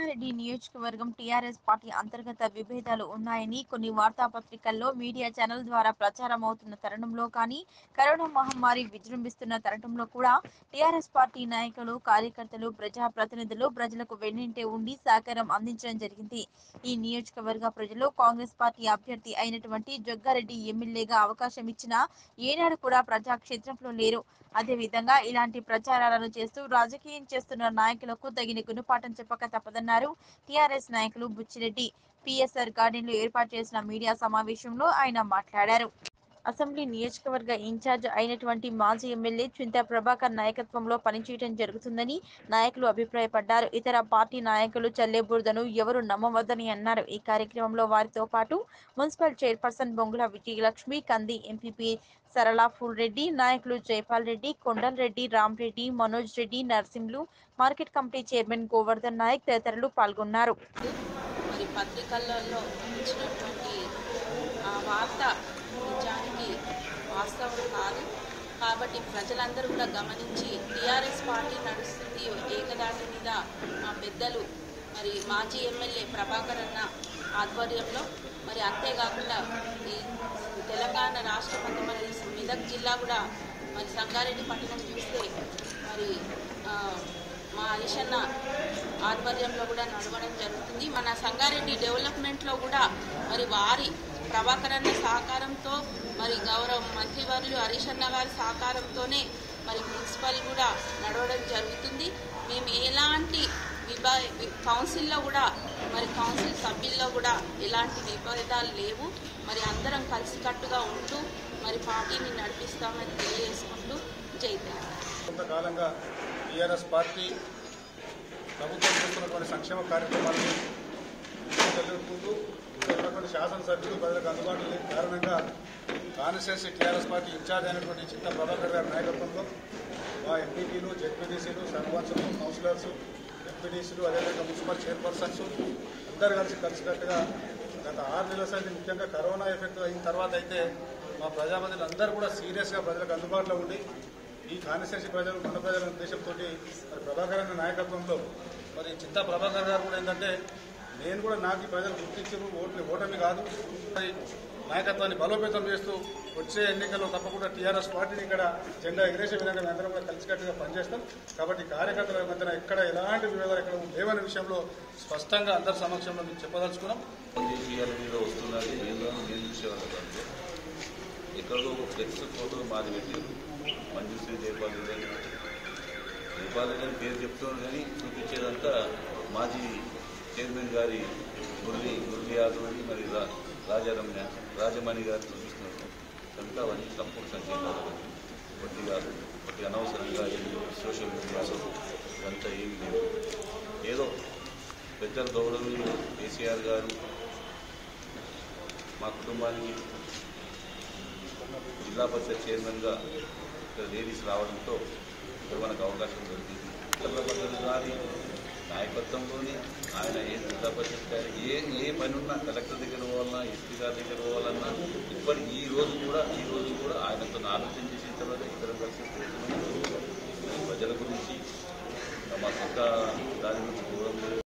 సంగారెడ్డి నియోజకవర్గం TRS party అంతర్గత విభేదాలు ఉన్నాయని కొన్ని వార్తాపత్రికల్లో మీడియా ఛానల్ ద్వారా ప్రచారం అవుతున్న తరుణంలో కానీ కరోనా మహమ్మారి విజృంభిస్తున్న తరుణంలో కూడా టీఆర్ఎస్ పార్టీ నాయకులు కార్యకర్తలు ప్రజా ప్రతినిధులు ప్రజలకు వెన్నింటే ఉండి సహకారం అందించడం జరిగింది ఈ నియోజకవర్గ ప్రజలు కాంగ్రెస్ పార్టీ అభ్యర్థి అయినటువంటి జగ్గారెడ్డి ఎమ్మెల్యేగా అవకాశం ఇచ్చినా ఏనాడు కూడా ప్రజాక్షేత్రంలో లేరు అదేవిధంగా ఇలాంటి ప్రచారాలను చేస్తూ రాజకీయం చేస్తున్న నాయకులకు తగిన గుణపాఠం చెప్పక తప్పదన్నారు టీఆర్ఎస్ నాయకులు బుచ్చిరెడ్డి పిఎస్ఆర్ గార్డెన్ లో ఏర్పాటు చేసిన మీడియా సమావేశంలో ఆయన మాట్లాడారు అసెంబ్లీ నియోజకవర్గ ఇన్ఛార్జ్ అయినటువంటి మాజీ ఎమ్మెల్యే చింతా ప్రభాకర్ నాయకత్వంలో పనిచేయడం జరుగుతుందని నాయకులు అభిప్రాయపడ్డారు ఇతర పార్టీ నాయకులు చల్లే బురదను ఎవరు నమ్మవద్దని అన్నారు ఈ కార్యక్రమంలో వారితో పాటు మున్సిపల్ చైర్పర్సన్ బొంగుల విజయలక్ష్మి కంది ఎంపీపీ సరళా ఫూల్ రెడ్డి నాయకులు Jaipal Reddy Kondal Reddy Ram Reddy Manoj Reddy Narsimhulu market committee chairman Govardhan Naik తదితరులు పాల్గొన్నారు మరి పత్రికలలో ఇచ్చినటువంటి ఆ వార్త నిజానికి వాస్తవం కాదు కాబట్టి ప్రజలందరూ కూడా గమనించి టీఆర్ఎస్ పార్టీ నడుస్తుంది ఏకదాటి మీద మా పెద్దలు మరి మాజీ ఎమ్మెల్యే ప్రభాకర్ అన్న ఆధ్వర్యంలో మరి అంతేకాకుండా ఈ తెలంగాణ రాష్ట్రం మరి మెదక్ జిల్లా కూడా మరి సంగారెడ్డి పట్టణం చూస్తే మరి ఆ, మా అలిషన్న ఆధ్వర్యంలో కూడా నడవడం జరుగుతుంది మన సంగారెడ్డి డెవలప్మెంట్లో కూడా మరి వారి ప్రభాకరన్న సహకారంతో మరి గౌరవ మంత్రివర్యులు హరీష్ అన్న గారి సహకారంతోనే మరి మున్సిపల్ కూడా నడవడం జరుగుతుంది మేము ఎలాంటి విభా వి- కౌన్సిల్లో కూడా మరి కౌన్సిల్ సభ్యుల్లో కూడా ఎలాంటి విభేదాలు లేవు మరి అందరం కలిసికట్టుగా ఉంటూ మరి పార్టీని నడిపిస్తామని తెలియజేసుకుంటూ జై తెలంగాణ కొంతకాలంగా టీఆర్ఎస్ పార్టీ ప్రభుత్వం చేస్తున్నటువంటి సంక్షేమ కార్యక్రమాలను జరుగుతుంటూ ఇక్కడ ఉన్నటువంటి శాసనసభ్యులు ప్రజలకు అందుబాటులో లేని కారణంగా కాన్స్టిట్యూన్సీ టీఆర్ఎస్ పార్టీ ఇన్ఛార్జ్ అయినటువంటి చిత్త ప్రభాకర్ గారి నాయకత్వంలో మా ఎంపీటీలు జెడ్పీటీసీలు సర్పంచులు కౌన్సిలర్స్ ఎంపీటీసీలు అదేవిధంగా మున్సిపల్ చైర్పర్సన్స్ అందరు కలిసి కలిసికట్టుగా గత ఆరు నెలల సంది ముఖ్యంగా కరోనా ఎఫెక్ట్ అయిన తర్వాత అయితే మా ప్రజాప్రతినిధులు అందరూ కూడా సీరియస్గా ప్రజలకు అందుబాటులో ఉండి ఈ కాన్స్టిట్యూన్సీ ప్రజలు మన ప్రజల ఉద్దేశంతో మరి ప్రభాకర్ అన్న నాయకత్వంలో మరి చింతా ప్రభాకర్ గారు కూడా ఏంటంటే నేను కూడా నాకు ఈ ప్రజలు గుర్తించారు ఓట్లు ఓటమి కాదు మరి నాయకత్వాన్ని బలోపేతం చేస్తూ వచ్చే ఎన్నికల్లో తప్పకుండా టీఆర్ఎస్ పార్టీని ఇక్కడ జెండా ఎగిరేసే విధంగా మేము అందరం కూడా కలిసికట్టుగా పనిచేస్తాం కాబట్టి కార్యకర్తల మధ్యన ఎక్కడ ఎలాంటి విభేదాలు ఎక్కడ లేవనే విషయంలో స్పష్టంగా అందరి సమక్షంలో మీకు చెప్పదలుచుకున్నాం ఇవాళ మీద వస్తున్నది ఏదో నేను చూసేవాళ్ళం దాంట్లో ఎక్కడో ఒక ఫ్లెక్స్ ఫోటో మాది పెట్టి మంజుశ్రీ జైపాల్ రెడ్డి అని జైపాల్ రెడ్డి అని పేరు చెప్తున్నాడు కానీ చూపించేదంతా మాజీ చైర్మన్ గారి మురళి మురళి యాదవ్ అని మరి రా- రాజారమ్య రాజమణి గారు చూపిస్తున్నారు కనుక అవన్నీ తప్పుడు సంకేతాలు కొద్దిగా కొద్దిగా అనవసరంగా ఈ సోషల్ మీడియాలో ఇదంతా ఏమీ లేదు ఏదో పెద్దల గౌరవీయులు కేసీఆర్ గారు మా కుటుంబానికి జిల్లా పరిషత్ చైర్మన్గా ఇక్కడ లేడీస్ రావడంతో ఇక్కడ మనకు అవకాశం దొరికింది చంద్రబాబు గారి నాయకత్వంలోనే ఆయన ఏ జిల్లా పరిషత్ గారి ఏ ఏ పని ఉన్నా కలెక్టర్ దగ్గర పోవాలన్నా ఎస్పీ గారి దగ్గర పోవాలన్నా ఇప్పటి ఈ రోజు కూడా ఈ రోజు కూడా ఆయనతో ఆలోచన చేసిన తర్వాత ఇతర కలిసి పోతున్నాం. ప్రజల గురించి మా సొంత దాని గురించి దూరం లేదు